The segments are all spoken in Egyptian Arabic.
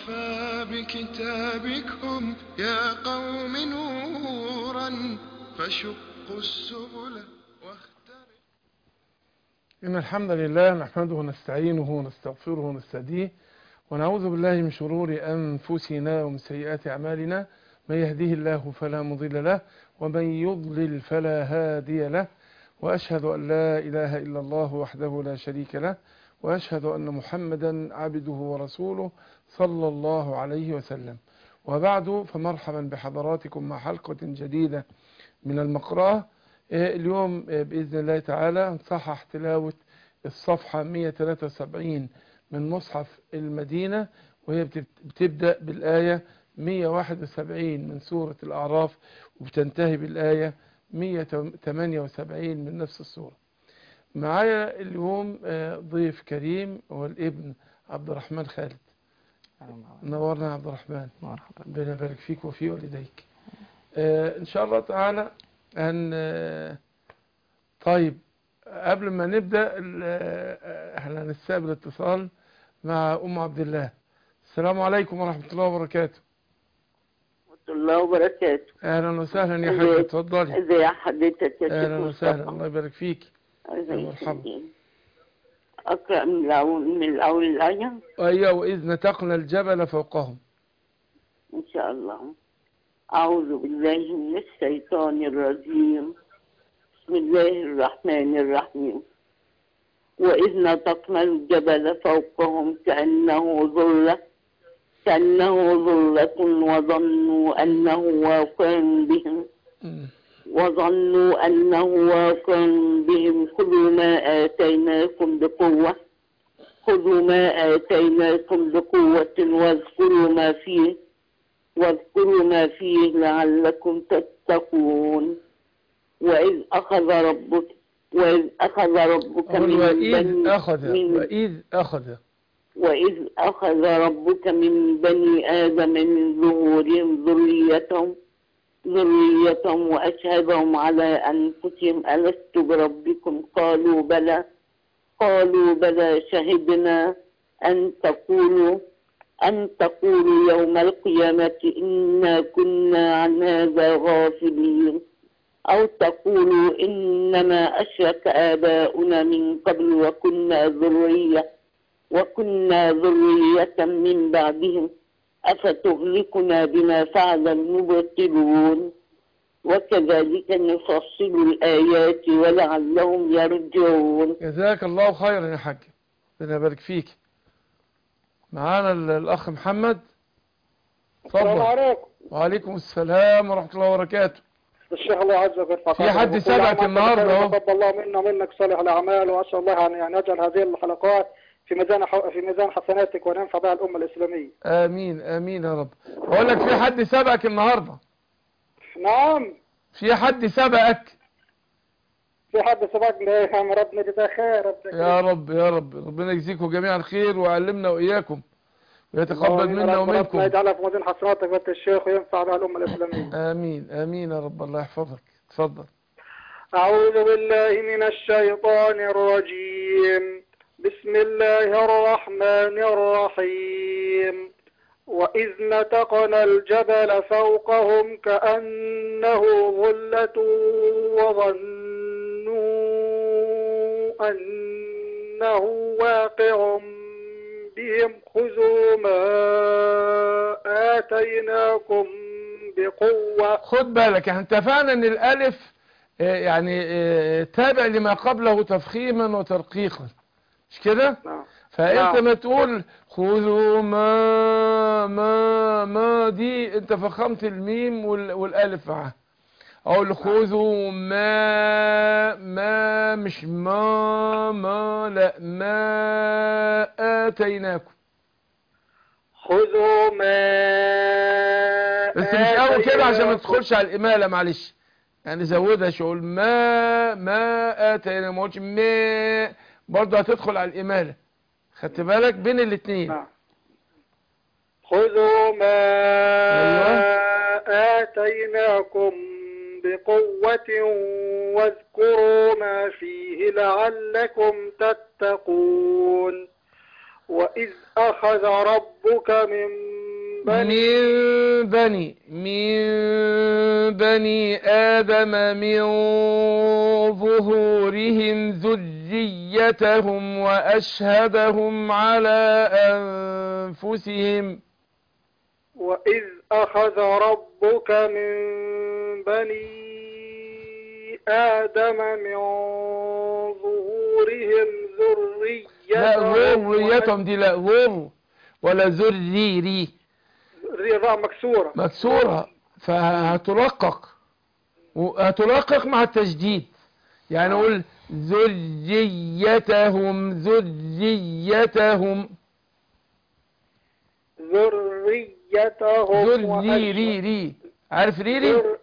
كفى بكتابكم يا قوم نورا فشقوا السبل واخترقوا إن الحمد لله نحمده ونستعينه ونستغفره ونستهديه ونعوذ بالله من شرور أنفسنا ومن سيئات أعمالنا من يهديه الله فلا مضل له ومن يضلل فلا هادي له وأشهد أن لا إله إلا الله وحده لا شريك له وأشهد أن محمدا عبده ورسوله صلى الله عليه وسلم وبعد فمرحبا بحضراتكم مع حلقة جديدة من المقرأة اليوم بإذن الله تعالى نصحح تلاوة الصفحة 173 من مصحف المدينة وهي بتبدأ بالآية 171 من سورة الأعراف وبتنتهي بالآية 178 من نفس السورة معايا اليوم ضيف كريم هو الابن عبد الرحمن خالد نورنا يا عبد الرحمن مرحبا ربنا يبارك فيك وفي والديك آه ان شاء الله تعالى هن آه طيب قبل ما نبدا آه احنا هنستقبل اتصال مع ام عبد الله السلام عليكم ورحمه الله وبركاته ورحمة الله وبركاته اهلا وسهلا يا ازيك؟ حاجه اتفضلي ازي حضرتك يا شيخ اهلا وسهلا مصطفى؟ الله يبارك فيك ازي يا مرحبا. حضرتك؟ اقرا من الاول من الاول الايه ايوه واذ نتقنا الجبل فوقهم ان شاء الله اعوذ بالله من الشيطان الرجيم بسم الله الرحمن الرحيم واذ نطقنا الجبل فوقهم كانه ظله كانه ظله وظنوا انه واقع بهم مم. وظنوا أنه واقع بهم خذوا ما آتيناكم بقوة خذوا ما آتيناكم بقوة واذكروا ما فيه واذكروا ما فيه لعلكم تتقون وإذ أخذ ربك وإذ أخذ ربك أقول من واذ بني اخذ من واذ اخذ وإذ أخذ ربك من بني آدم من ظهورهم ذريتهم ذريتهم وأشهدهم على أنفسهم ألست بربكم قالوا بلى قالوا بلى شهدنا أن تقولوا أن تقولوا يوم القيامة إنا كنا عن هذا غافلين أو تقولوا إنما أشرك آباؤنا من قبل وكنا ذرية وكنا ذرية من بعدهم أفتهلكنا بما فعل المبطلون وكذلك نفصل الآيات ولعلهم يرجعون جزاك الله خيرا يا حاج ربنا يبارك فيك معانا ال- الاخ محمد السلام اتفضل عليكم وعليكم السلام ورحمه الله وبركاته الشيخ الله عز وجل في حد سبقك النهاردة أهو. تقبل الله منا ومنك صالح الاعمال واسال الله ان يعني يجعل هذه الحلقات في ميزان ح- في ميزان حسناتك وننفع بها الامه الاسلاميه امين امين يا رب بقول لك في حد سبقك النهارده نعم في حد سبقك في حد سبقنا يا عم ربنا جزاه خير ربنا يا رب يا رب ربنا يجزيكم جميعا خير ويعلمنا واياكم ويتقبل آمين يا منا رب، ربنا ومنكم يجعلها في ميزان حسناتك بنت الشيخ وينفع بها الامه الاسلاميه امين امين يا رب الله يحفظك اتفضل أعوذ بالله من الشيطان الرجيم بسم الله الرحمن الرحيم وإذ نتقنا الجبل فوقهم كأنه ظلة وظنوا أنه واقع بهم خذوا ما آتيناكم بقوة خد بالك احنا اتفقنا ان الالف آه، يعني آه، تابع لما قبله تفخيما وترقيقا مش كده نعم فانت نعم. ما تقول خذوا ما ما ما دي انت فخمت الميم وال- والالف معاها اقول خذوا ما ما مش ما ما لا ما اتيناكم خذوا ما بس مش قوي كده عشان ما آتيناكم. تدخلش على الاماله معلش يعني زودها شويه قول ما ما اتينا ما قلتش ما برضه هتدخل على الاماله خدت بالك بين الاثنين نعم خذوا ما آتيناكم بقوة واذكروا ما فيه لعلكم تتقون وإذ أخذ ربك من بني من بني من بني آدم من ظهورهم ذريتهم وأشهدهم على أنفسهم وإذ أخذ ربك من بني آدم من ظهورهم لا ذريتهم ذريتهم دي لا ذر ولا ذريري الراء مكسورة مكسورة فهترقق وهترقق مع التشديد يعني نقول ذريتهم ذريتهم ذريتهم ذريري ري عارف ريري ذر-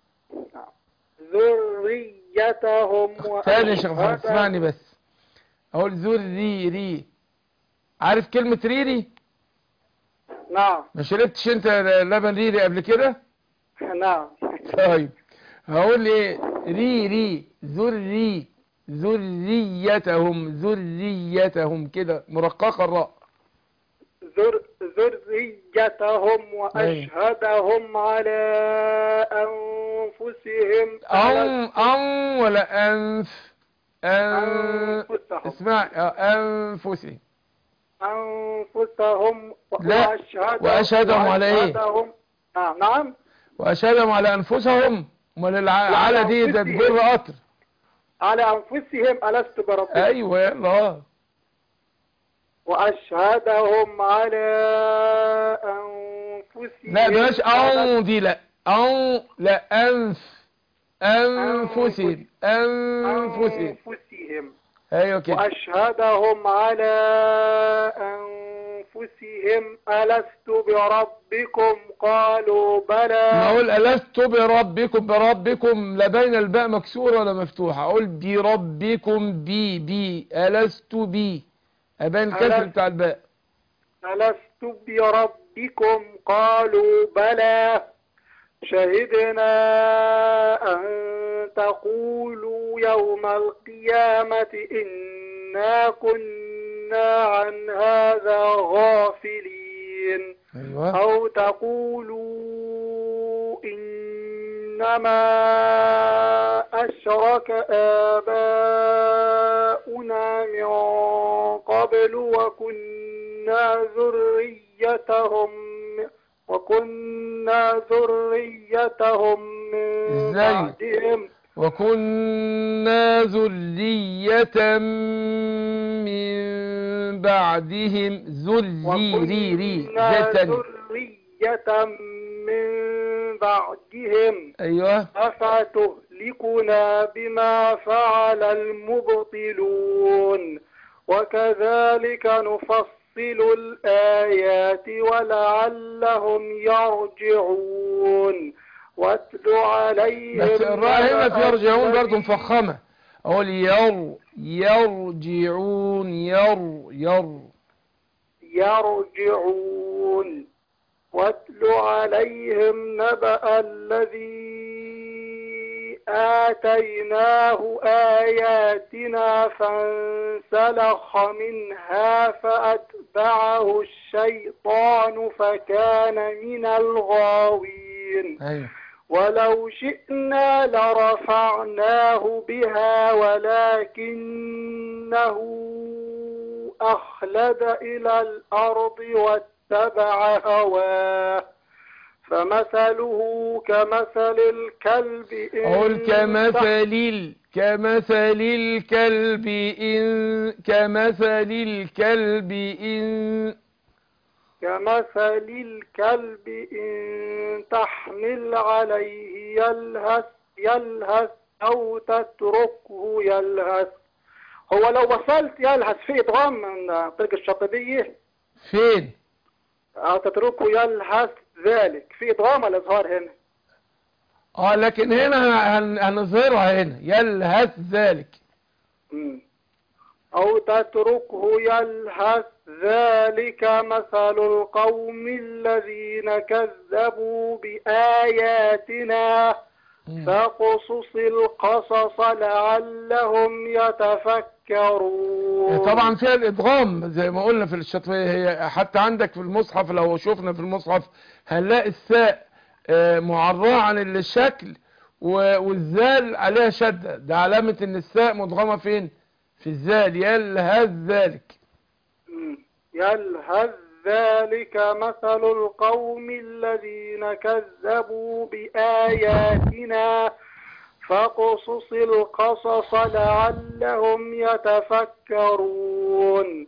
ذريتهم تاني يا شيخ محمد وأشهدهم- اسمعني بس اقول ذريري عارف كلمة ريري نعم ما شربتش انت لبن ريري قبل كده نعم طيب هقول ايه ري ري ذري ذريتهم ذريتهم كده مرققة الراء ذر ذريتهم وأشهدهم على أنفسهم أن أن ولا أنف أن أنفسهم اسمع أنفسهم أنفسهم لا، وأشهدهم وأشهدهم على إيه؟ وأشهدهم- نعم نعم وأشهدهم على أنفسهم امال الع- على دي ده أنفسهم. تجر قطر على أنفسهم ألست بربكم أيوة يلا آه. وأشهدهم على أنفسهم لا بلاش ألست- أن دي لا أن لا أنف أنفسهم أنفسهم أنفسهم أيوة كده وأشهدهم على أنفسهم ألست بربكم قالوا بلى نقول ألست بربكم بربكم لا بين الباء مكسورة ولا مفتوحة أقول بربكم بي بي ألست بي أبين الكسر ألست- بتاع الباء ألست بربكم قالوا بلى شهدنا أن تقولوا يوم القيامة إنا كنا عن هذا غافلين أيوة أو تقولوا إنما أشرك آباؤنا من قبل وكنا ذريتهم وكنا ذريتهم من إزاي؟ بعدهم وكنا ذرية من بعدهم ذري ري وكنا زي التاني ذرية من بعدهم أيوة أفتهلكنا بما فعل المبطلون وكذلك نفصل الآيات ولعلهم يرجعون واتل عليهم بس الراء هنا نبأ في يرجعون برضه الذي- مفخمة أقول ير يرجعون ير ير يرجعون واتل عليهم نبأ الذي آتيناه آياتنا فانسلخ منها فأتبعه الشيطان فكان من الغاوين أيوة ولو شئنا لرفعناه بها ولكنه أخلد إلى الأرض واتبع هواه فمثله كمثل الكلب إن أقول تح- كمثل ال كمثل الكلب إن كمثل الكلب إن كمثل الكلب إن تحمل عليه يلهث يلهث أو تتركه يلهث هو لو وصلت يلهث في إدغام من طريق الشاطبية فين أو تتركه يلهث ذلك في إدغام الإظهار هنا اه لكن هنا هن- هنظهرها هنا يلهث ذلك مم. أو تتركه يلهث ذلك مثل القوم الذين كذبوا بآياتنا مم. فاقصص القصص لعلهم يتفكرون طبعا فيها الادغام زي ما قلنا في الشطبية هي حتى عندك في المصحف لو شفنا في المصحف هنلاقي الساء آه، معراه عن الشكل و- والزال عليها شدة ده علامة ان الساء مدغمة فين في الزال يلهث ذلك مم. يلهث ذلك مثل القوم الذين كذبوا بآياتنا فاقصص القصص لعلهم يتفكرون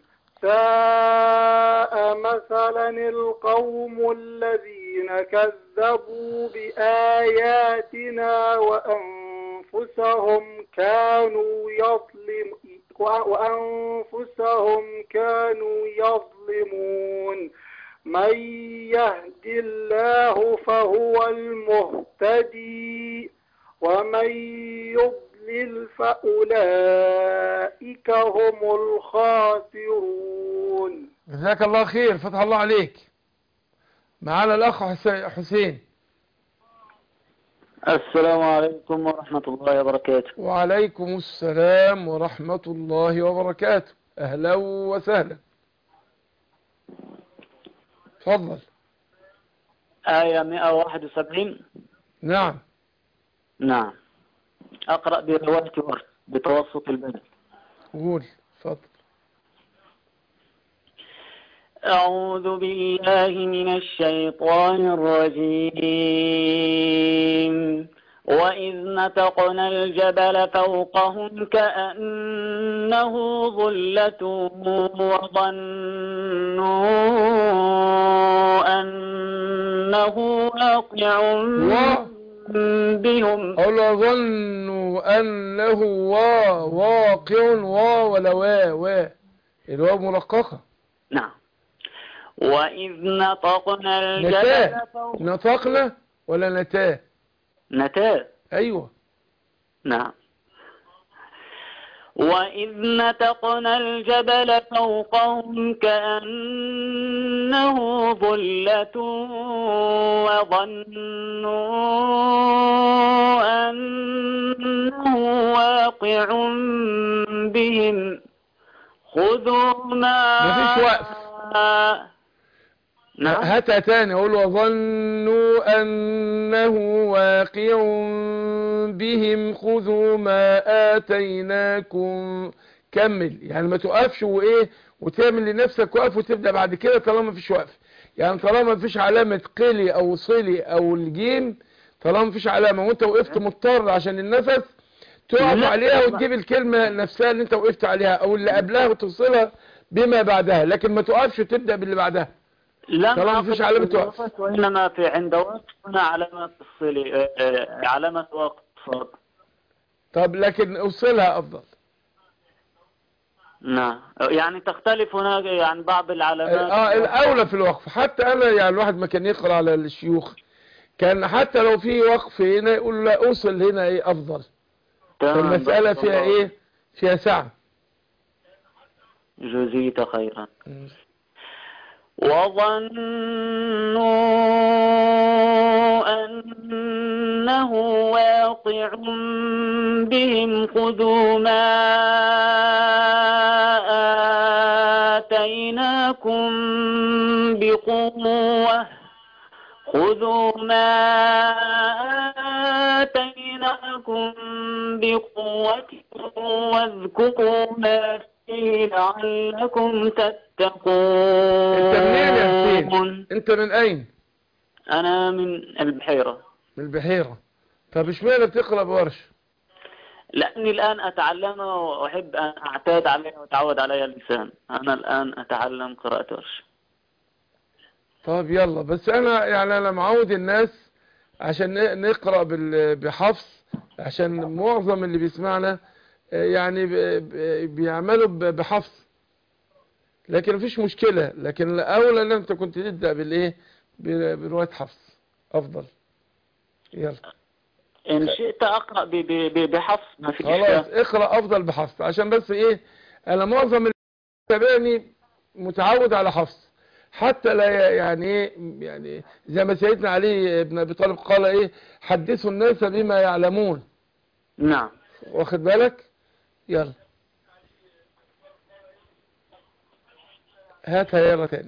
ساء مثلا القوم الذين كذبوا بآياتنا وأنفسهم كانوا يظلم وأنفسهم كانوا يظلمون من يهد الله فهو المهتدي ومن يضلل فأولئك هم الخاسرون جزاك الله خير فتح الله عليك معانا الاخ حسي- حسين السلام عليكم ورحمة الله وبركاته وعليكم السلام ورحمة الله وبركاته اهلا وسهلا تفضل آية 171 نعم نعم أقرأ برواية ورد بتوسط البدن قول تفضل أعوذ بالله من الشيطان الرجيم وإذ نتقنا الجبل فوقهم كأنه ظلة وظنوا أنه واقع بهم أقول ظنوا أنه وا واقع وا ولا وا وا الواو مرققة نعم وإذ نطقنا الجبل نتاه فوق نطقنا ولا نتاه نتاه أيوة نعم وإذ نتقنا الجبل فوقهم كأنه ظلة وظنوا أنه واقع بهم خذوا ما مفيش وقف. نعم هاتها تاني أقول وظنوا أنه واقع بهم خذوا ما آتيناكم كمل يعني ما تقفش وإيه وتعمل لنفسك وقف وتبدأ بعد كده طالما مفيش وقف يعني طالما مفيش علامة قلي أو صلي أو الجيم طالما مفيش علامة وانت وقفت مضطر عشان النفس تقف لا. عليها وتجيب الكلمة نفسها اللي انت وقفت عليها او اللي قبلها وتوصلها بما بعدها لكن ما تقفش وتبدأ باللي بعدها لم طالما أقف مفيش علامة بالوقت وقف. وإنما في عند وقت هنا علامة الصلة آه، آه، علامة وقت فقط طب لكن اوصلها افضل نعم يعني تختلف هناك يعني بعض العلامات اه الاولى في الوقف حتى انا يعني الواحد ما كان يقرا على الشيوخ كان حتى لو في وقف هنا يقول له لا اوصل هنا ايه افضل تمام، المسألة بارك فيها الله. ايه فيها سعة جزيت خيرا وظنوا أنه واقع بهم خذوا ما آتيناكم بقوة خذوا ما آتيناكم بقوة واذكروا ما فيه لعلكم تتقون انت منين يا حسين انت من اين أنا من البحيرة من البحيرة طب اشمعنى بتقرا بورش لأني الآن أتعلم وأحب أن أعتاد عليها وأتعود عليها اللسان أنا الآن أتعلم قراءة ورش طب يلا بس انا يعني انا معود الناس عشان ن- نقرا بال- بحفص عشان معظم اللي بيسمعنا آه، يعني ب- ب- بيعملوا ب- بحفص لكن مفيش مشكلة لكن الاولى ان انت كنت تبدا بالايه ب- برواية حفص افضل يلا إن شئت أقرأ ب- ب- ب- بحفص ما في خلاص إشكال اقرا افضل بحفص عشان بس ايه انا معظم اللي تابعني متعود على حفص حتى لا ي- يعني ايه يعني زي ما سيدنا علي بن ابي طالب قال ايه حدثوا الناس بما يعلمون نعم واخد بالك يلا هاتها يلا تاني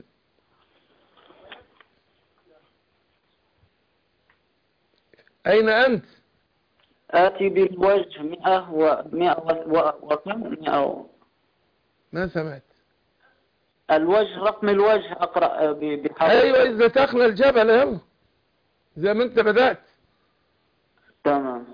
أين أنت آتي بالوجه مئة ومئة و- وكم مئة و- ما سمعت الوجه رقم الوجه أقرأ ب- بحرف أيوة إذا تخلى الجبل يلا زي ما أنت بدأت تمام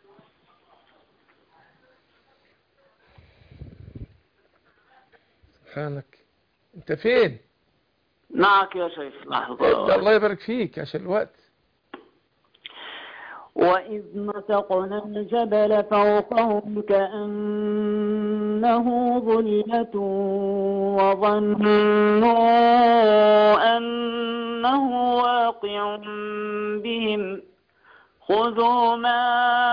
سبحانك أنت فين معك يا شيخ لحظة الله يبارك فيك عشان الوقت وإذ نسقنا الجبل فوقهم كأنه ظلة وظنوا أنه واقع بهم خذوا ما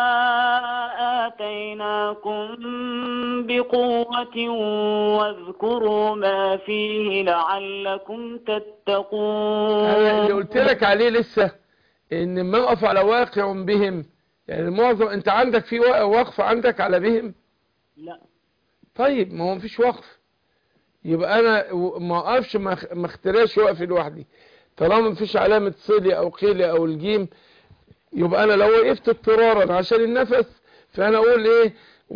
آتيناكم بقوة واذكروا ما فيه لعلكم تتقون أنا اللي قلت لك عليه لسه إن ما أقف على واقع بهم يعني معظم أنت عندك في وا- وقف عندك على بهم لا طيب ما هو مفيش وقف يبقى انا و- ما اقفش ما اخ- ما اختراش وقف لوحدي طالما مفيش علامة صلي او قيلي او الجيم يبقى انا لو وقفت اضطرارا عشان النفس فانا اقول ايه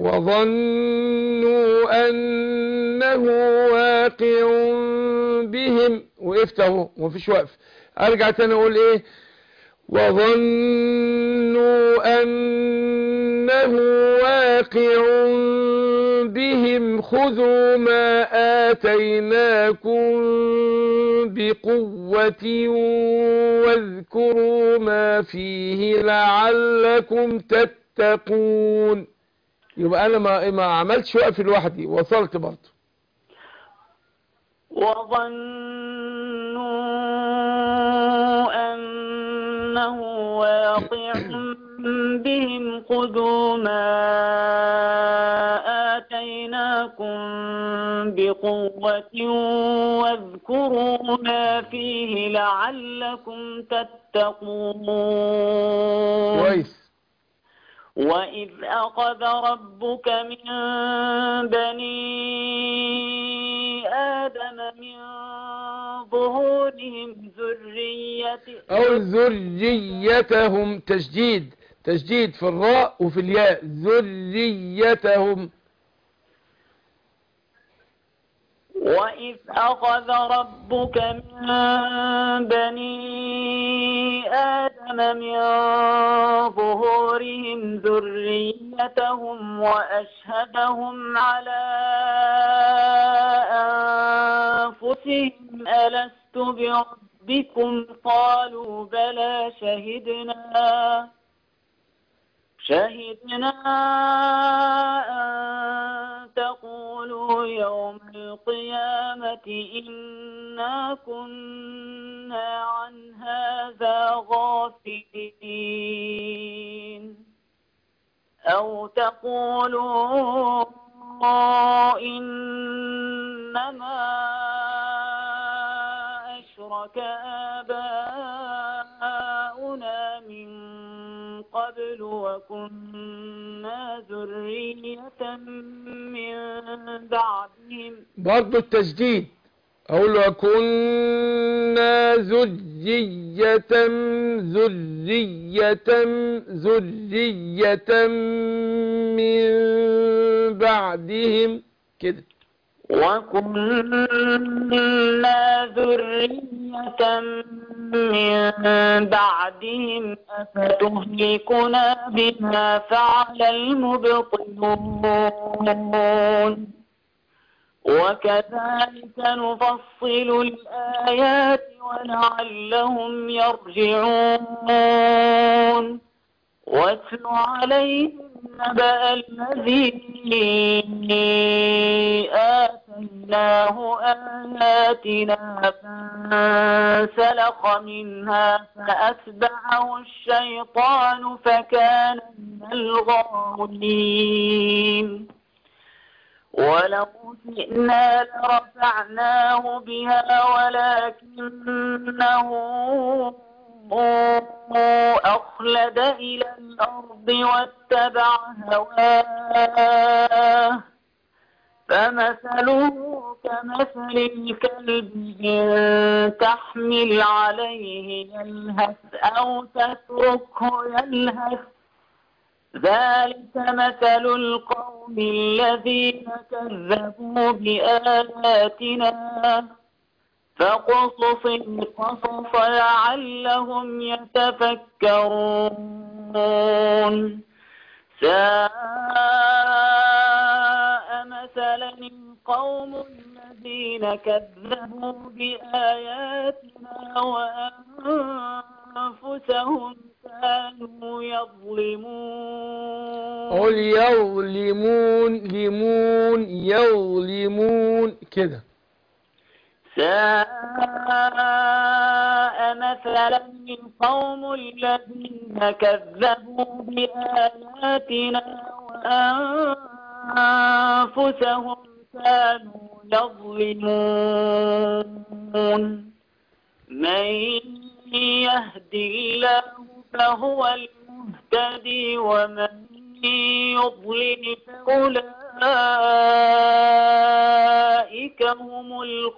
وظنوا انه واقع بهم وقفت اهو ومفيش وقف ارجع تاني اقول ايه وظنوا أنه واقع بهم خذوا ما آتيناكم بقوة واذكروا ما فيه لعلكم تتقون يبقى أنا ما, ما عملتش وقف لوحدي وصلت برضه وظنوا أنه واقع بهم خذوا ما آتيناكم بقوة واذكروا ما فيه لعلكم تتقون كويس وإذ أخذ ربك من بني آدم من ظهورهم ذرية أو ذريتهم تشديد تشديد في الراء وفي الياء ذريتهم وإذ أخذ ربك من بني آدم من ظهورهم ذريتهم وأشهدهم على أنفسهم ألست بربكم قالوا بلى شهدنا شهدنا أن تقولوا يوم القيامة إنا كنا عن هذا غافلين أو تقولوا إنما أشرك آباؤنا من قبل وكنا ذرية من بعدهم برضو التجديد أقول وكنا ذرية ذرية ذرية من بعدهم كده وكنا ذرية من بعدهم أفتهلكنا بما فعل المبطلون وكذلك نفصل الآيات ولعلهم يرجعون واتل عليهم نبأ الذي آتيناه آياتنا فانسلخ منها فأتبعه الشيطان فكان من الغاوين ولو شئنا لرفعناه بها ولكنه أخلد إلى الأرض واتبع هواه فمثله كمثل الكلب إن تحمل عليه يلهث أو تتركه يلهث ذلك مثل القوم الذين كذبوا بآياتنا فقصص القصص لعلهم يتفكرون ساء مثلا القوم الذين كذبوا بآياتنا وأنفسهم كانوا يظلمون قول يظلمون لمون يظلمون كده ساء مثلا القوم الذين كذبوا بآياتنا وأنفسهم كانوا يظلمون من يهدي الله فهو المهتدي ومن يضلل فأولئك هم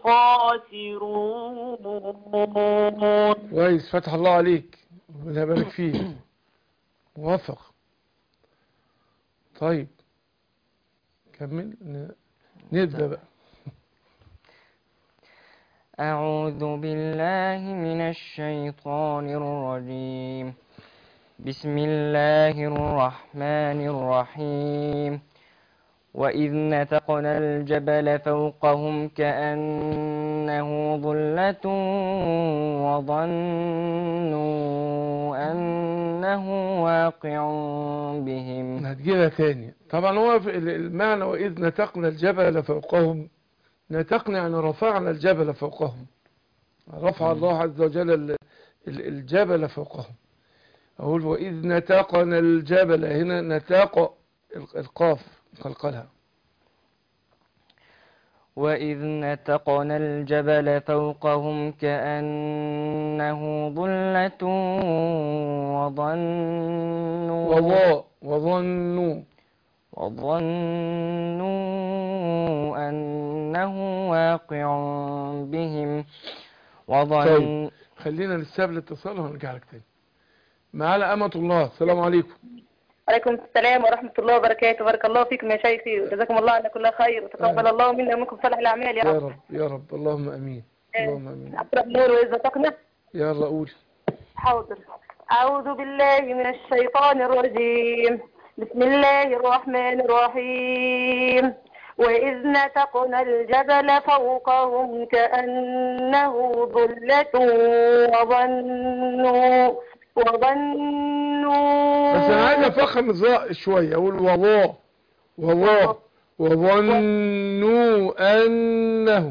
الخاسرون كويس فتح الله عليك ربنا يبارك فيك موفق طيب كمل ن- نبدأ بقى أعوذ بالله من الشيطان الرجيم بسم الله الرحمن الرحيم وإذ نتقنا الجبل فوقهم كأنه ظلة وظنوا أنه واقع بهم هتجيبها تاني طبعا هو في ال- المعنى وإذ نتقنا الجبل فوقهم نتقنا يعني رفعنا الجبل فوقهم رفع الله عز وجل ال- ال- الجبل فوقهم أقول وإذ نتقنا الجبل هنا نتاق ال- القاف قلقلها وإذ نتقنا الجبل فوقهم كأنه ظلة وظنوا وضاء وظنوا وظنوا أنه واقع بهم وظن طيب. خلينا نستقبل الاتصال وهنرجع لك تاني معانا أمة الله السلام عليكم عليكم السلام ورحمة الله وبركاته بارك الله فيكم يا شيخي وجزاكم الله عنا كل خير وتقبل الله منا ومنكم صالح الأعمال يا يا رب رب يا رب اللهم أمين اللهم أمين أقرأ النور وإذا تقنا يلا قولي حاضر أعوذ بالله من الشيطان الرجيم بسم الله الرحمن الرحيم وإذ نتقنا الجبل فوقهم كأنه ظلة وظنوا وظنوا بس أنا عايز أفخم الظاء شوية أقول والله والله وظنوا أنه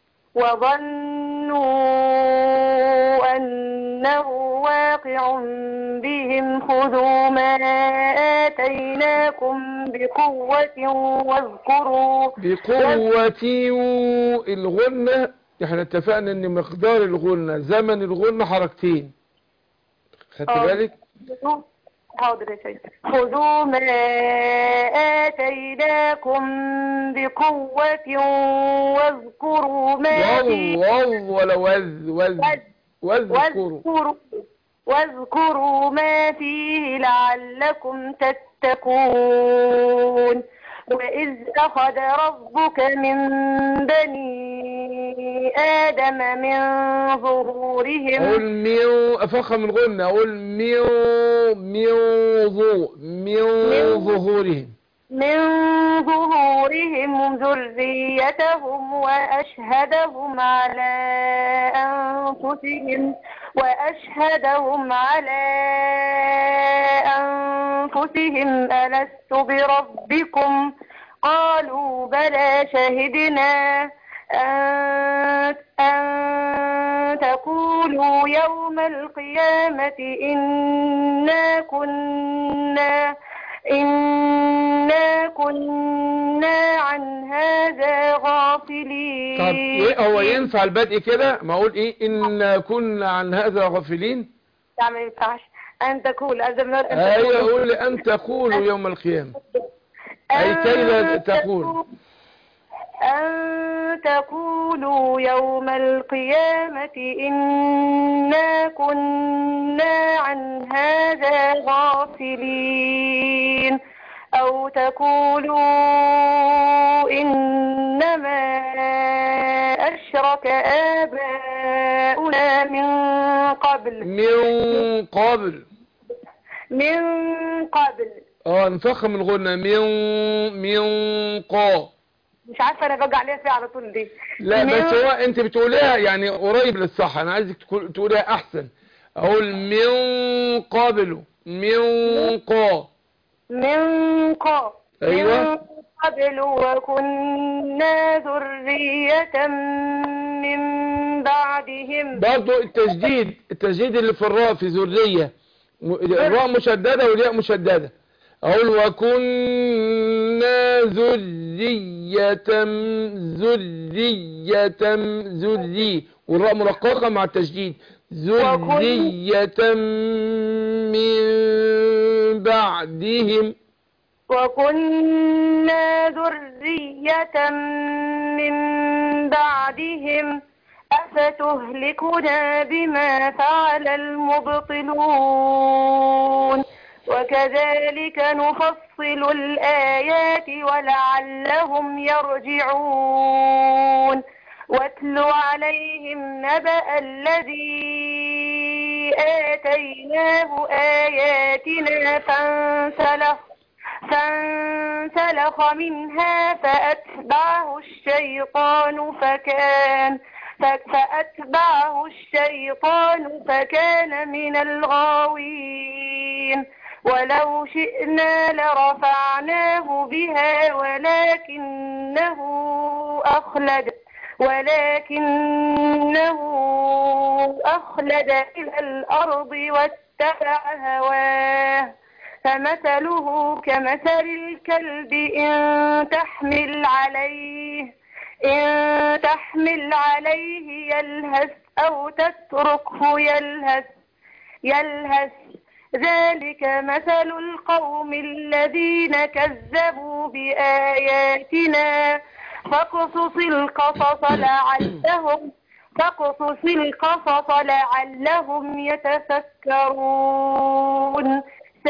وظنوا أنه واقع بهم خذوا ما آتيناكم بقوة واذكروا بقوة الغنة احنا اتفقنا ان مقدار الغنة زمن الغنة حركتين خدت آه. بالك حاضر يا شيخ خذوا ما آتيناكم بقوة واذكروا ما واو فيه واو ولا وذ وذ واذكروا واذكروا واذكروا ما فيه لعلكم تتقون وإذ أخذ ربك من بني آدم من ظهورهم اقول ميو افخم الغنة اقول ميو ميو ظو ميو ظهورهم من ظهورهم ذريتهم وأشهدهم على أنفسهم وأشهدهم على أنفسهم ألست بربكم قالوا بلى شهدنا أن أن تقولوا يوم القيامة إنا كنا إنا كنا عن هذا غافلين طب ايه هو ينفع البدء كده ما اقول ايه ان كنا عن هذا غافلين لا ما ينفعش أن تقول ألزم أن ايوه تقول اقول ان تقولوا يوم القيامة أي كي لا تقول. أن تقولوا يوم القيامة إنا كنا عن هذا غافلين أو تقولوا إنما أشرك آباؤنا من قبل من قبل من قبل اه نفخم الغنة من من قا مش عارفة أنا بقى عليها فيها على طول دي لا من- بس هو انت بتقوليها يعني قريب للصح انا عايزك تقول- تقوليها احسن اقول من قبل من قا من قبل أيوة. من قبل وكنا ذرية من بعدهم برضو التجديد التجديد اللي في الراء في ذرية م- الراء مشددة والياء مشددة اقول وكنا ذرية ذرية ذري والراء مرققة مع التجديد ذرية من بعدهم وكنا ذرية من بعدهم أفتهلكنا بما فعل المبطلون وكذلك نفصل الآيات ولعلهم يرجعون واتل عليهم نبأ الذي آتيناه آياتنا فانسلخ فانسلخ منها فأتبعه الشيطان فكان ف- فأتبعه الشيطان فكان من الغاوين ولو شئنا لرفعناه بها ولكنه أخلد ولكنه أخلد إلى الأرض واتبع هواه فمثله كمثل الكلب إن تحمل عليه إن تحمل عليه يلهث أو تتركه يلهث يلهث ذلك مثل القوم الذين كذبوا بآياتنا فاقصص القصص لعلهم فاقصص القصص لعلهم يتفكرون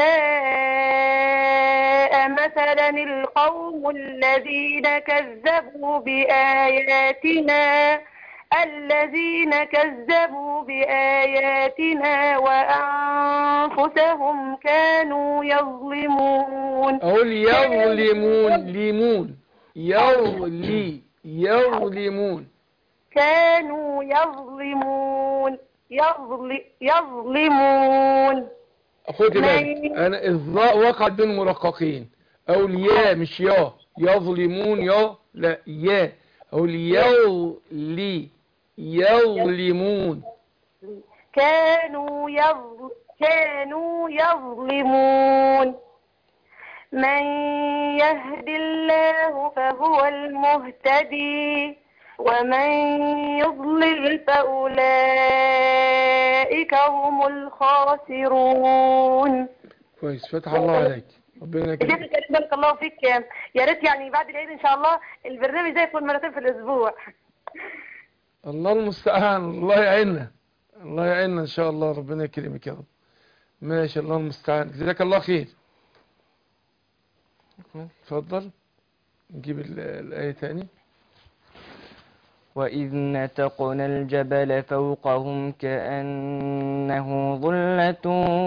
ساء مثلا القوم الذين كذبوا بآياتنا الذين كذبوا بآياتنا وأنفسهم كانوا يظلمون اقول يظلمون ليمون يظلي يظلمون كانوا يظلمون يظل يظلمون خد بالك من- انا الظاء وقعت بين مرققين اقول يا مش يا يظلمون يا لا يا اقول يولي يظلمون كانوا يظل كانوا يظلمون من يهد الله فهو المهتدي ومن يضلل فأولئك هم الخاسرون كويس فتح الله عليك ربنا شيخ يكرمك الكريم بارك الله فيك يا ريت يعني بعد العيد ان شاء الله البرنامج ده يكون مرتين في الاسبوع الله المستعان الله يعيننا الله يعيننا ان شاء الله ربنا يكرمك يا رب ماشي الله المستعان جزاك الله خير اتفضل نجيب ال- الآية تاني وإذ نتقنا الجبل فوقهم كأنه ظلة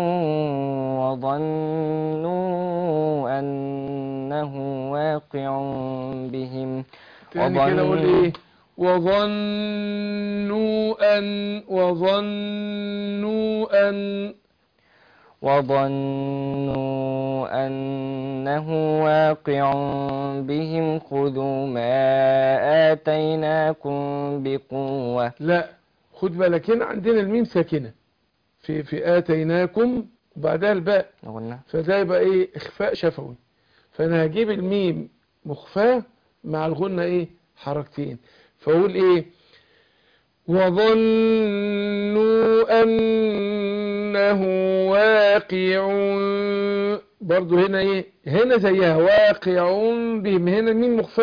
وظنوا أنه واقع بهم تاني كده قول ايه وظنوا ان وظنوا ان وظنوا أنه واقع بهم خذوا ما آتيناكم بقوة لا خد بالك هنا عندنا الميم ساكنة في في آتيناكم وبعدها الباء قلنا فده يبقى ايه اخفاء شفوي فانا هجيب الميم مخفاة مع الغنة ايه حركتين فاقول ايه وظنوا انه واقع برضو هنا ايه هنا زيها واقع بهم هنا الميم مخفاة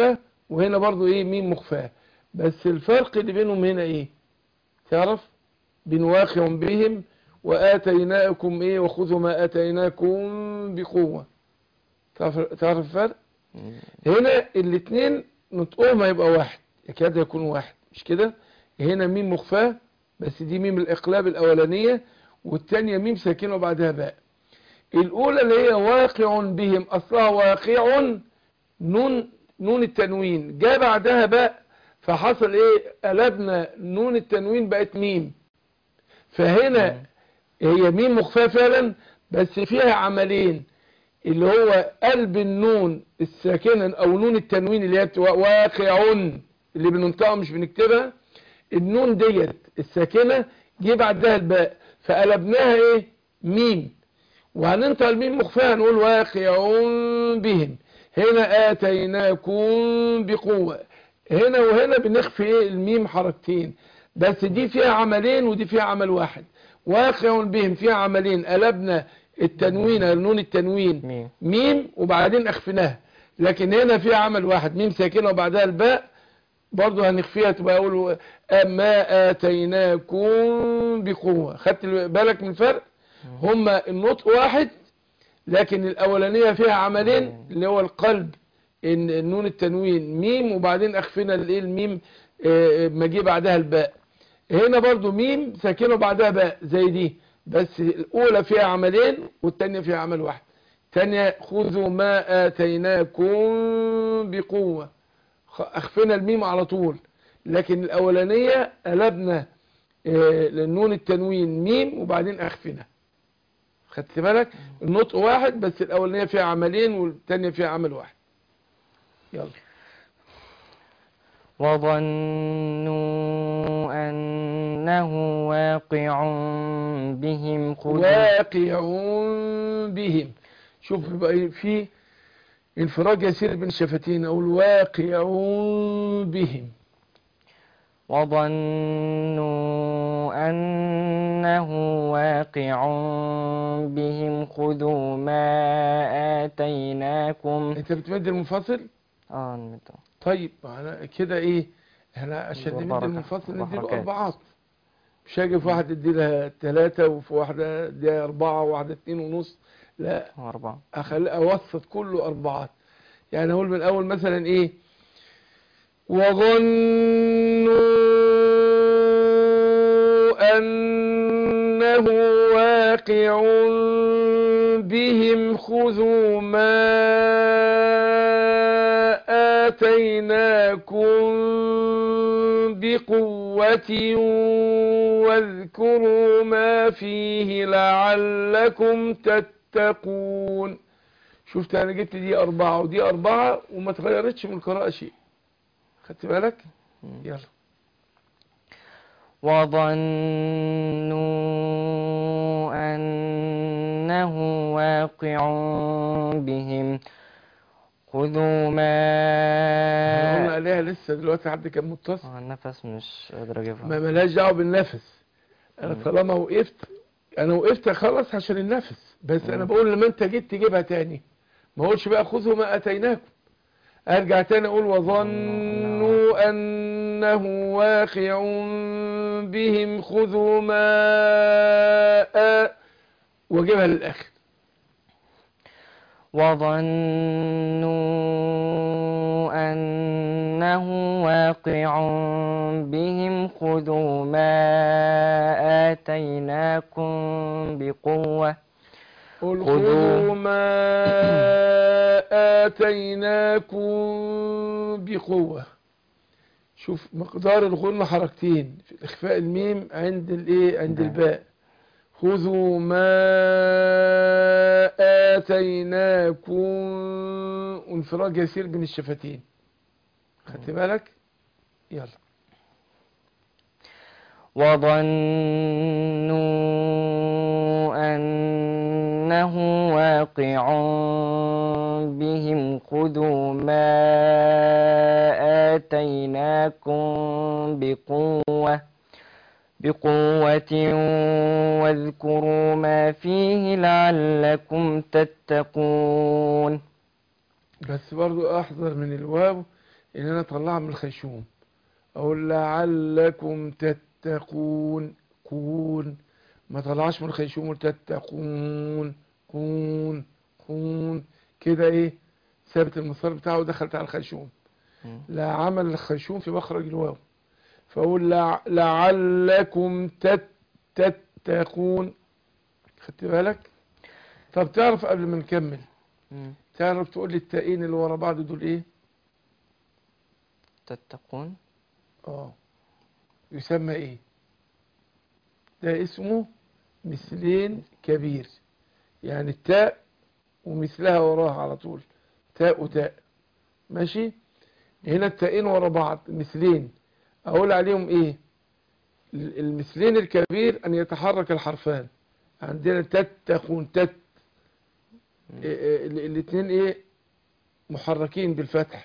وهنا برضو ايه ميم مخفاة بس الفرق اللي بينهم هنا ايه تعرف بين واقع بهم وآتيناكم ايه وخذوا ما آتيناكم بقوة تعرف تعرف الفرق مم. هنا الاثنين نطقهم هيبقى واحد يكاد يكون واحد مش كده هنا ميم مخفاة بس دي ميم الإقلاب الأولانية والتانية ميم ساكنة وبعدها باء الأولى اللي هي واقع بهم أصلها واقع نون نون التنوين جاء بعدها باء فحصل ايه قلبنا نون التنوين بقت ميم فهنا هي ميم مخفاة فعلا بس فيها عملين اللي هو قلب النون الساكنة او نون التنوين اللي هي بتبقى واقع اللي بننطقها مش بنكتبها النون ديت الساكنة جه بعدها الباء فقلبناها ايه ميم وهننطق الميم مخفاة هنقول واقع بهم هنا آتيناكم بقوة هنا وهنا بنخفي ايه الميم حركتين بس دي فيها عملين ودي فيها عمل واحد واقع بهم فيها عملين قلبنا التنوين نون التنوين ميم ميم وبعدين اخفناها لكن هنا فيها عمل واحد ميم ساكنة وبعدها الباء برضو هنخفيها تبقى اقول ما اتيناكم بقوة خدت بالك من الفرق هما النطق واحد لكن الاولانية فيها عملين اللي هو القلب ان النون التنوين ميم وبعدين اخفنا الايه الميم آه، ما جه بعدها الباء هنا برضو ميم ساكنه بعدها باء زي دي بس الاولى فيها عملين والتانية فيها عمل واحد تانية خذوا ما اتيناكم بقوة خ- اخفنا الميم على طول لكن الاولانية قلبنا آه، للنون التنوين ميم وبعدين اخفنا خدت بالك النطق واحد بس الاولانية فيها عملين والتانية فيها عمل واحد يلا وظنوا أنه واقع بهم خذوا واقع بهم شوف بقى في انفراج يسير بين الشفتين اقول واقع بهم وظنوا أنه واقع بهم خذوا ما آتيناكم انت بتمد المنفصل اه نمتو. طيب معنا كده ايه احنا عشان أربع نمد ركعات، المنفصل أربع نديله حركات. اربعات مش هاجي في واحد ادي لها ثلاثة وفي واحدة اديها اربعة وواحدة اتنين ونص لا أربعة أخلي أوسط كله أربعات يعني أقول من الأول مثلا إيه وظنوا أنه واقع بهم خذوا ما آتيناكم بقوة واذكروا ما فيه لعلكم تتقون شفت انا جبت دي اربعة ودي اربعة وما تغيرتش من القراءة شيء خدت بالك يلا وظنوا أنه واقع بهم خذوا احنا قلنا ما عليها لسه دلوقتي حد كان متصل آه، النفس مش قادر اجيبها ما ملهاش دعوه بالنفس انا طالما وقفت انا وقفت خلاص عشان النفس بس انا بقول لما انت جيت تجيبها تاني ما اقولش بقى خذوا ما اتيناكم ارجع تاني اقول وظنوا انه واقع بهم خذوا ما آ واجيبها للاخر وظنوا أنه واقع بهم خذوا ما آتيناكم بقوة قل خذوا. خذوا ما آتيناكم بقوة شوف مقدار الغنة حركتين في إخفاء الميم عند الايه عند نعم. الباء خذوا ما آتيناكم وانفراج يسير بين الشفتين خدت بالك يلا وظنوا أنه واقع بهم خذوا ما آتيناكم بقوة بقوة واذكروا ما فيه لعلكم تتقون بس برضو احذر من الواو ان انا اطلعها من الخيشوم اقول لعلكم تتقون كون ما طلعش من الخيشوم قلت تتقون كون كون كده ايه ثابت المسار بتاعه ودخلت على الخيشوم مم. لا عمل الخيشوم في مخرج الواو فاقول لع- لعلكم تت- تتقون خدت بالك طب تعرف قبل ما نكمل مم. تعرف تقول لي التائين اللي ورا بعض دول ايه تتقون اه يسمى ايه ده اسمه مثلين كبير يعني التاء ومثلها وراها على طول تاء وتاء ماشي هنا التائين ورا بعض مثلين اقول عليهم ايه ال- المثلين الكبير ان يتحرك الحرفان عندنا تتقون تت الاثنين ايه محركين بالفتح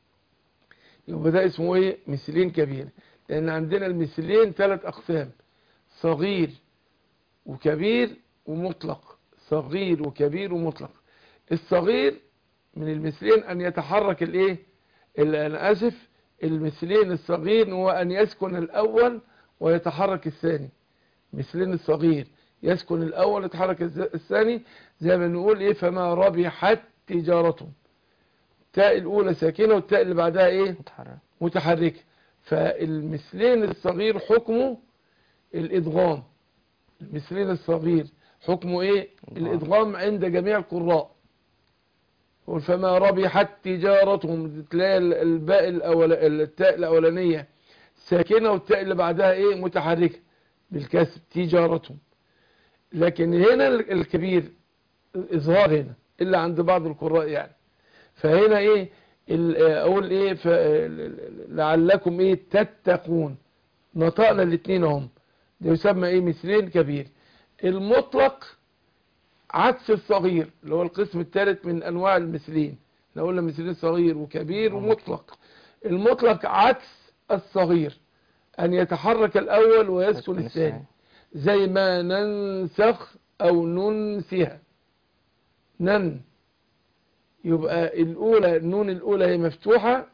يبقى ده اسمه ايه مثلين كبير لان عندنا المثلين ثلاث اقسام صغير وكبير ومطلق صغير وكبير ومطلق الصغير من المثلين ان يتحرك الايه ال- انا اسف المثلين الصغير هو ان يسكن الاول ويتحرك الثاني مثلين الصغير يسكن الاول ويتحرك الز- الثاني زي ما نقول ايه فما ربحت تجارتهم التاء الاولى ساكنه والتاء اللي بعدها ايه متحرك متحركة فالمثلين الصغير حكمه الإدغام المثلين الصغير حكمه إيه إدغام. الإدغام عند جميع القراء يقول فما ربحت تجارتهم تلاقي ال- الباء الأول التاء الأولانية ساكنة والتاء اللي بعدها إيه متحركة بالكسب تجارتهم لكن هنا ال- الكبير إظهار هنا إلا عند بعض القراء يعني فهنا ايه ال- اقول ايه ف- لعلكم ايه تتقون نطقنا الاثنين هم ده يسمى ايه مثلين كبير المطلق عكس الصغير اللي هو القسم الثالث من انواع المثلين احنا قلنا مثلين صغير وكبير ومطلق المطلق عكس الصغير ان يتحرك الاول ويسكن يسكن الثاني الثاني. زي ما ننسخ او ننسها نن يبقى الأولى النون الأولى هي مفتوحة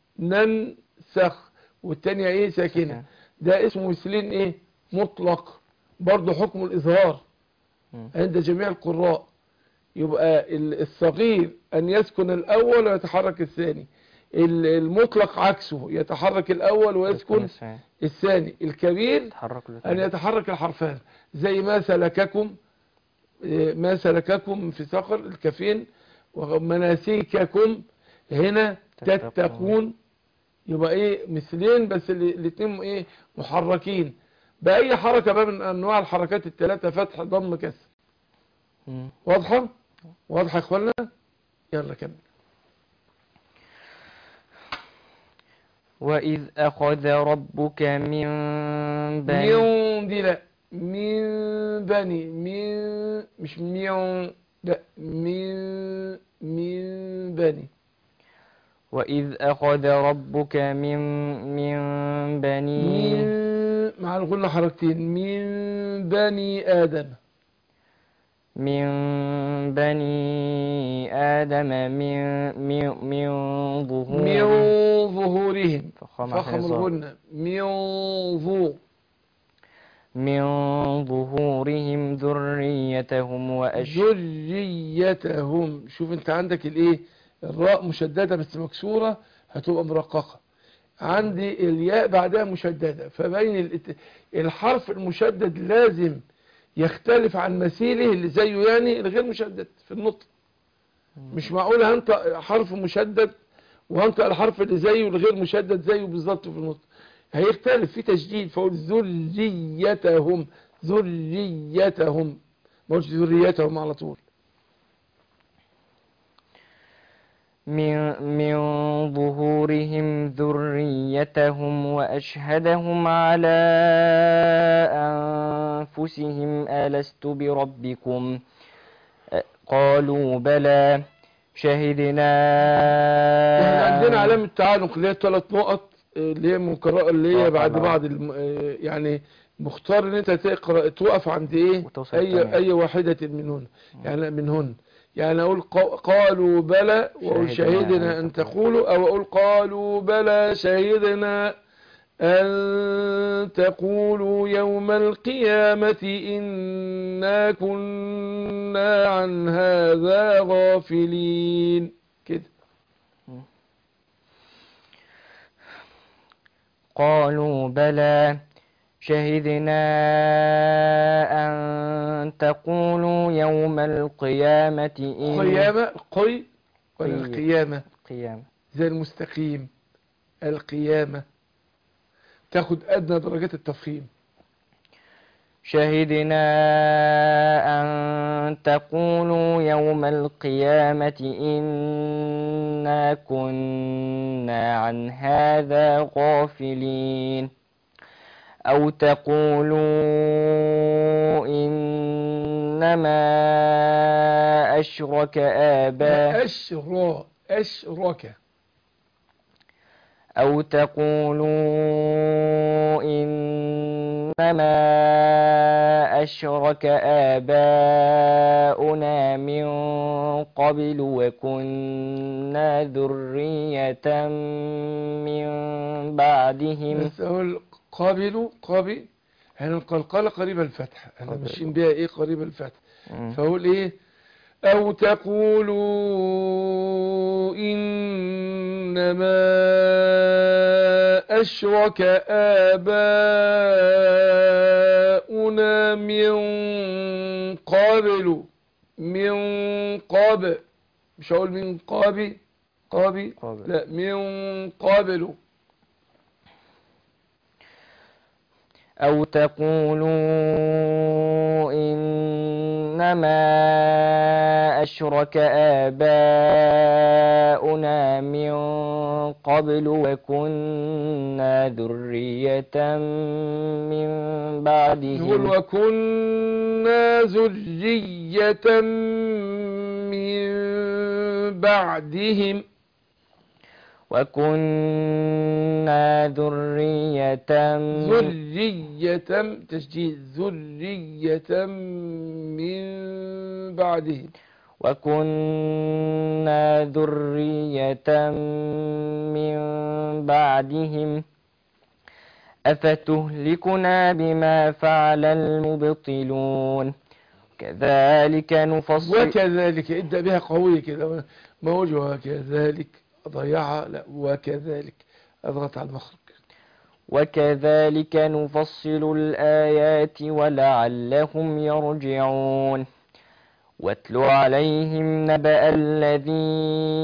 ننسخ والتانية ايه ساكنة ساكنة. ده اسمه مثلين ايه مطلق برضه حكم الإظهار مم. عند جميع القراء يبقى ال- الصغير أن يسكن الأول ويتحرك الثاني ال- المطلق عكسه يتحرك الأول ويسكن الثاني. الثاني الكبير تحرك أن الاثنين. يتحرك الحرفان زي ما سلككم إيه، ما سلككم في سقر الكفين ومناسيككم هنا تتقون. تتقون يبقى ايه مثلين بس الاثنين ايه محركين بأي حركة بقى من أنواع الحركات الثلاثة فتح ضم كسر مم. واضحة؟ واضحة يا اخوانا؟ يلا كمل وإذ أخذ ربك من بني ميون دي لا من بني من مش ميون لا من من بني وإذ أخذ ربك من من بني من مع الغنة حركتين من بني آدم من بني آدم من من من من ظهور ظهورهم فخم فخم حصار. الغنة من ظهور من ظهورهم ذريتهم وأش ذريتهم شوف انت عندك الايه الراء مشددة بس مكسورة هتبقى مرققة عندي الياء بعدها مشددة فبين الات- الحرف المشدد لازم يختلف عن مثيله اللي زيه يعني الغير مشدد في النطق مش معقول هنطق حرف مشدد وهنطق الحرف اللي زيه الغير مشدد زيه بالظبط في النطق هيختلف في تشديد فقول ذريتهم ذريتهم ما قلتش ذريتهم على طول من من ظهورهم ذريتهم وأشهدهم على أنفسهم ألست بربكم أ- قالوا بلى شهدنا يعني عندنا علامة تعانق اللي هي ثلاث نقط آه، اللي هي منكرة اللي هي آه، بعد طبعا. بعض الم... آه، يعني مختار ان انت تقرا توقف عند ايه وتوصل اي الثانية. اي واحدة منهن يعني منهن يعني أقول قا- قالوا بلى وأقول شهدنا شهدنا أن أن تقولوا أو أقول قالوا بلى شهدنا أن تقولوا يوم القيامة إنا كنا عن هذا غافلين كده قالوا بلى شهدنا أن تقولوا يوم القيامة إن قيامة قي ولا قي. القيامة قيامة زي المستقيم القيامة تاخد أدنى درجات التفخيم شهدنا أن تقولوا يوم القيامة إنا كنا عن هذا غافلين أو تقولوا إنما أشرك آباؤنا أشرا أشرك أو تقولوا إنما أشرك آباؤنا من قبل وكنا ذرية من بعدهم بس أقول قابلوا قابل يعني القلقلة قريبة الفتح احنا قابلوا. ماشيين بيها ايه قريبة الفتح مم. فأقول ايه أو تقولوا إنما أشرك آباؤنا من قبل من قبل مش هقول من قبل قبل قبل. لا من قبل أو تقولوا إنما أشرك آباؤنا من قبل وكنا ذرية من نقول بعدهم وكنا ذرية من بعدهم وكنا ذرية ذرية تشديد ذرية من بعدهم وكنا ذرية من بعدهم أفتهلكنا بما فعل المبطلون كذلك نفصل وكذلك ابدأ بها قوية كده ما هوش وكذلك ضيعها لا وكذلك اضغط على المخرج وكذلك نفصل الآيات ولعلهم يرجعون واتل عليهم نبأ الذي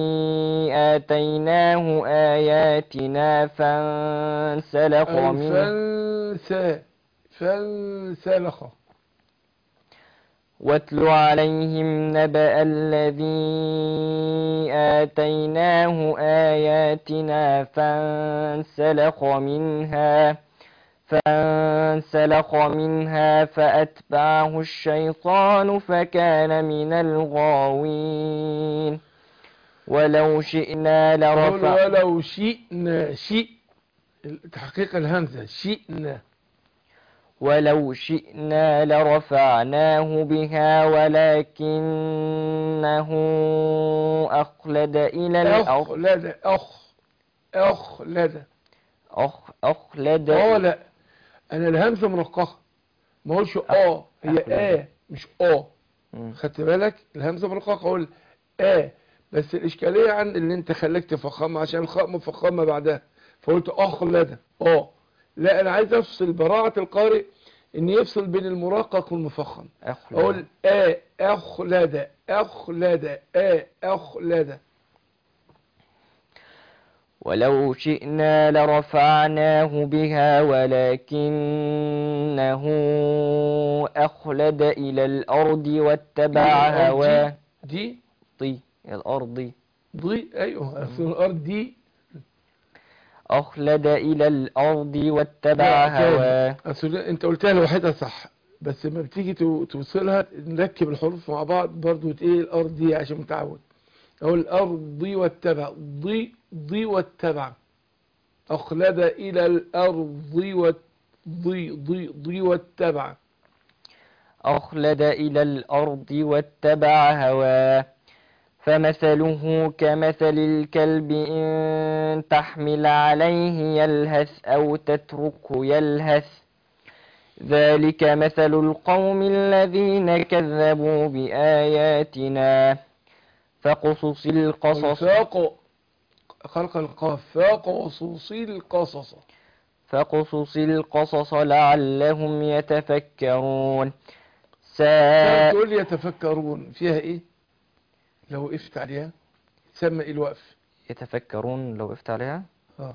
آتيناه آياتنا فانسلخ أو منها فانسى فانسلخ واتل عليهم نبأ الذي آتيناه آياتنا فانسلخ منها فانسلخ منها فأتبعه الشيطان فكان من الغاوين ولو شئنا قول لرفع ولو شئنا شئ تحقيق الهمزة شئنا ولو شئنا لرفعناه بها ولكنه أخلد إلى الأرض أخلد أخ أخلد أخ أخلد اه لا انا الهمزة مرققة ما هوش اه هي أخلد. اه مش اه مم. خدت بالك الهمزة مرققة اقول اه بس الاشكالية عن اللي انت خلاك تفخمها عشان الخاء مفخمة بعدها فقلت اخلد اه لا انا عايز افصل براعة القارئ ان يفصل بين المرقق والمفخم أخلد اقول اه اخلد اخلد اه اخلد ولو شئنا لرفعناه بها ولكنه أخلد إلى الأرض واتبع هواه دي طي الأرض ضي ايوه أصل الارض دي أخلد إلى الأرض واتبع لا، تاني. هواه اصل انت قلتها لوحدها صح بس لما بتيجي تو- توصلها نركب الحروف مع بعض برضو ايه الارض دي عشان متعود اقول الارض ضي واتبع ضي ضي واتبع اخلد الى الارض وات ضي ضي ضي واتبع أخلد إلى الأرض واتبع هواه فمثله كمثل الكلب إن تحمل عليه يلهث أو تتركه يلهث ذلك مثل القوم الذين كذبوا بآياتنا فقصص القصص فاق خلق القاف فاق وصوصي القصص فقصص القصص لعلهم يتفكرون ساء تقول لي يتفكرون فيها ايه لو وقفت عليها تسمى ايه الوقف يتفكرون لو وقفت عليها اه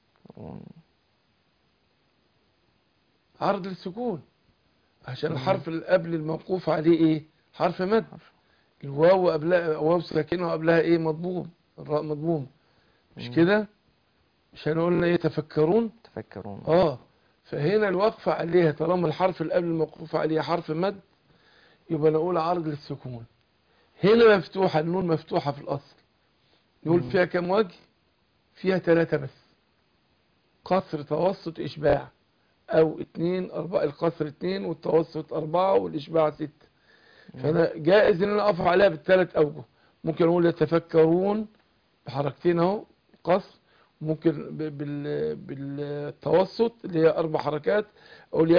عرض السكون عشان الحرف اللي قبل الموقوف عليه ايه حرف مد الواو قبلها واو ساكنه وقبلها ايه مضموم الراء مضموم مش مم. كده مش هنقول يتفكرون يتفكرون اه فهنا الوقفة عليها طالما الحرف اللي قبل الموقوف عليه حرف مد يبقى نقول عرض للسكون هنا مفتوحة النون مفتوحة في الأصل نقول مم. فيها كم وجه فيها ثلاثة بس قصر توسط إشباع أو اتنين أربعة القصر اتنين والتوسط أربعة والإشباع ستة فأنا جائز إن أنا أقف عليها بالثلاث أوجه ممكن أقول يتفكرون بحركتين أهو قصر ممكن ب- بال بالتوسط اللي هي أربع حركات أقول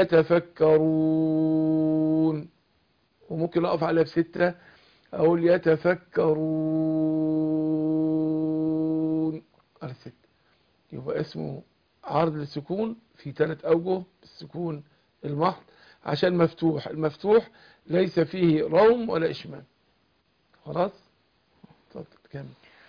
يتفكرون وممكن أقف عليها بستة أقول يتفكرون على ستة يبقى اسمه عرض للسكون في ثلاث أوجه السكون المحض عشان مفتوح المفتوح ليس فيه روم ولا إشمام خلاص اتفضل كمل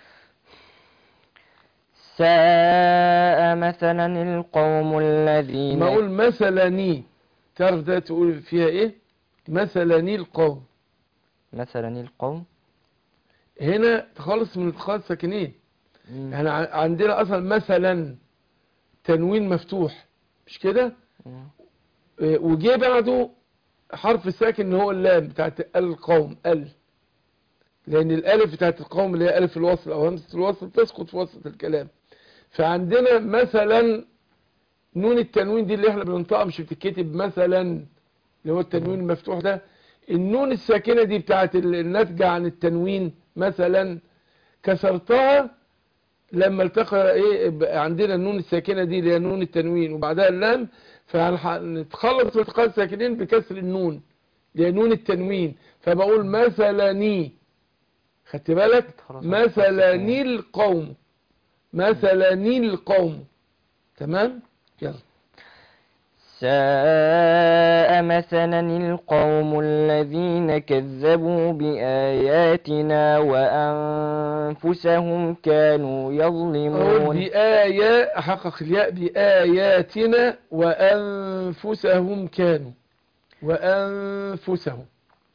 ساء مثلا القوم الذين ما اقول مثلني تعرف ده تقول فيها ايه مثلني القوم مثلا القوم هنا تخلص من ادخال ساكنين مم. احنا ع- عندنا اصلا مثلا تنوين مفتوح مش كده مم. اه، وجه بعده حرف ساكن هو اللام بتاعت القوم ال لان الالف بتاعت القوم اللي هي الف الوصل او همزه الوصل تسقط في وسط الكلام فعندنا مثلا نون التنوين دي اللي احنا بننطقها مش بتتكتب مثلا اللي هو التنوين المفتوح ده النون الساكنه دي بتاعت ال- الناتجه عن التنوين مثلا كسرتها لما التقى ايه بقى عندنا النون الساكنه دي اللي هي نون التنوين وبعدها اللام فهنتخلص من التقاء الساكنين بكسر النون اللي هي نون التنوين فبقول مثلني خدت بالك خلاص. مثلني مثلني القوم مثلني القوم تمام يلا ساء مثلا القوم الذين كذبوا بآياتنا وأنفسهم كانوا أقول يظلمون بآية أحقق الياء بآياتنا وأنفسهم كانوا وأنفسهم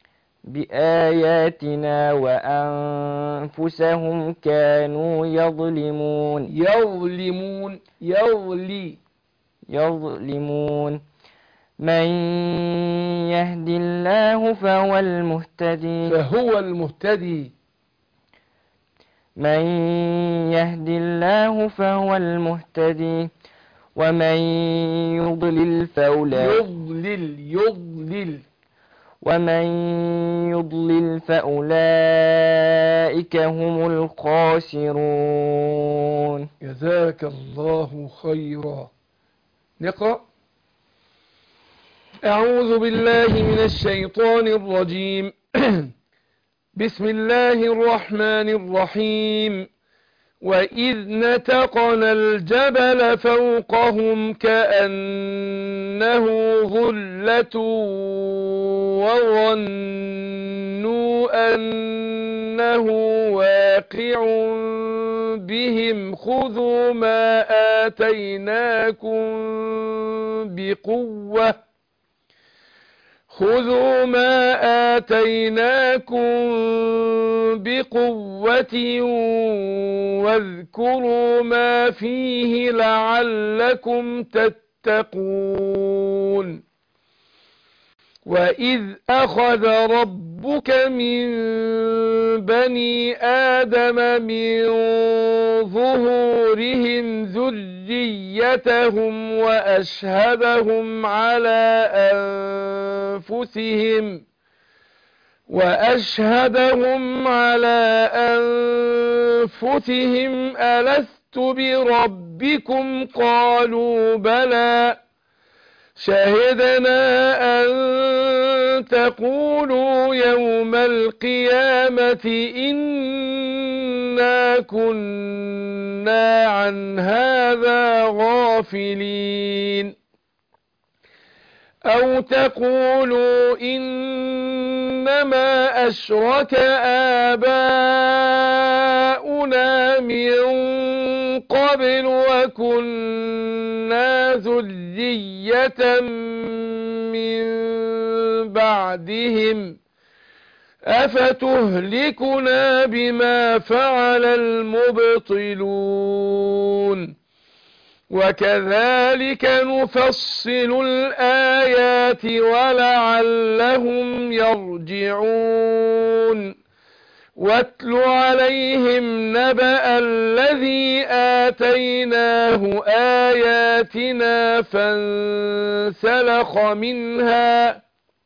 بآياتنا وأنفسهم كانوا يظلمون يظلمون يظلي يظلمون من يهد الله فهو المهتدي فهو المهتدي من يهد الله فهو المهتدي ومن يضلل فأولئك يضلل يضلل ومن يضلل فأولئك هم الخاسرون جزاك الله خيرا نقرأ أعوذ بالله من الشيطان الرجيم بسم الله الرحمن الرحيم وإذ نتقنا الجبل فوقهم كأنه ظلة وظنوا أنه واقع بهم خذوا ما آتيناكم بقوة خذوا ما آتيناكم بقوة واذكروا ما فيه لعلكم تتقون وإذ أخذ ربك من بني آدم من ظهورهم ذريتهم وأشهدهم على أنفسهم وأشهدهم على أنفسهم ألست بربكم قالوا بلى شهدنا أن تقولوا يوم القيامة إنا كنا عن هذا غافلين أو تقولوا إنما أشرك آباؤنا من قبل وكنا ذرية من بعدهم أفتهلكنا بما فعل المبطلون وكذلك نفصل الآيات ولعلهم يرجعون واتل عليهم نبأ الذي آتيناه آياتنا فانسلخ منها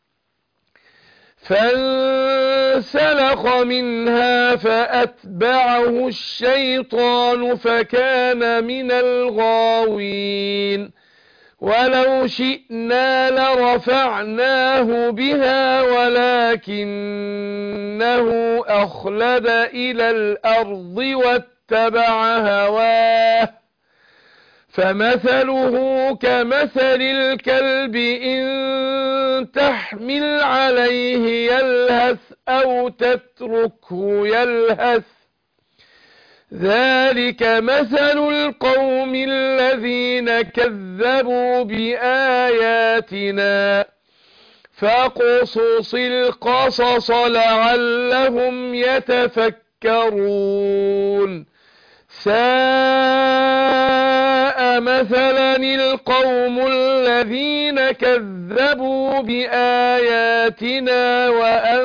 فانسلخ منها فأتبعه الشيطان فكان من الغاوين ولو شئنا لرفعناه بها ولكنه أخلد إلى الأرض واتبع هواه فمثله كمثل الكلب إن تحمل عليه يلهث أو تتركه يلهث ذلك مثل القوم الذين كذبوا بآياتنا فاقصص القصص لعلهم يتفكرون ساء مثلا القوم الذين كذبوا بآياتنا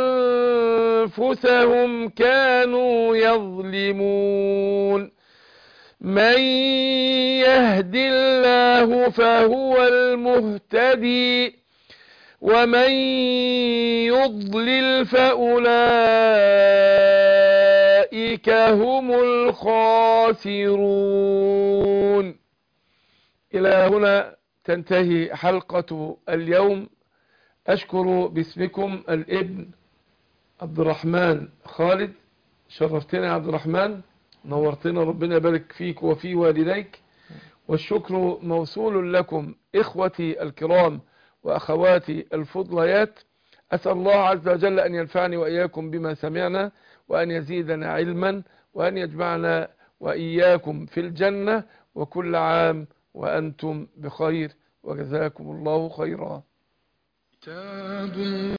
وأنفسهم كانوا يظلمون من يهد الله فهو المهتدي ومن يضلل فأولئك هم الخاسرون إلى هنا تنتهي حلقة اليوم أشكر باسمكم الابن عبد الرحمن خالد شرفتنا يا عبد الرحمن نورتنا ربنا يبارك فيك وفي والديك والشكر موصول لكم إخوتي الكرام وأخواتي الفضليات أسأل الله عز وجل أن ينفعني وإياكم بما سمعنا وأن يزيدنا علما وأن يجمعنا وإياكم في الجنة وكل عام وأنتم بخير وجزاكم الله خيرا كتاب